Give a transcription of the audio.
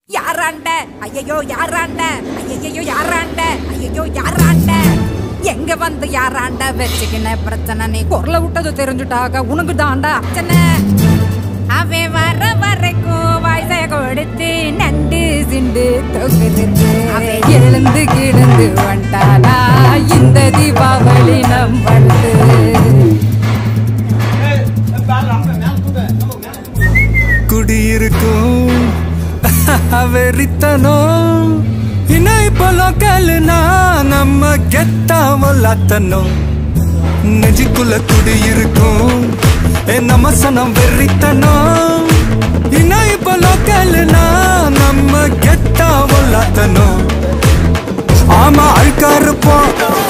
யாராண்ட ஐயையோ யாராண்ட ஐயையோ யாராண்ட ஐயையோ யாராண்ட எங்க வந்து யாராண்ட வச்சுக்கின பிரச்சனை நீ குரல விட்டது தெரிஞ்சுட்டாக உனக்கு தாண்டா அச்சனை அவன் வர வரைக்கும் வயசை கொடுத்து நண்டு சிண்டு தொகுது அவன் எழுந்து கிடந்து வந்தானா இந்த தீபாவளி நம்மளது குடியிருக்கும் வெறித்தனம் இன்னும் இப்போ லோக்கல்னா நம்ம கெத்தாம லாத்தனும் நெஞ்சுக்குள்ள குடியிருக்கும் ஏ நம்ம சனம் வெறித்தனம் இன்னும் இப்போ லோக்கல்னா நம்ம கெத்தாம லாத்தனும் ஆமா அழுக்கா இருப்போம்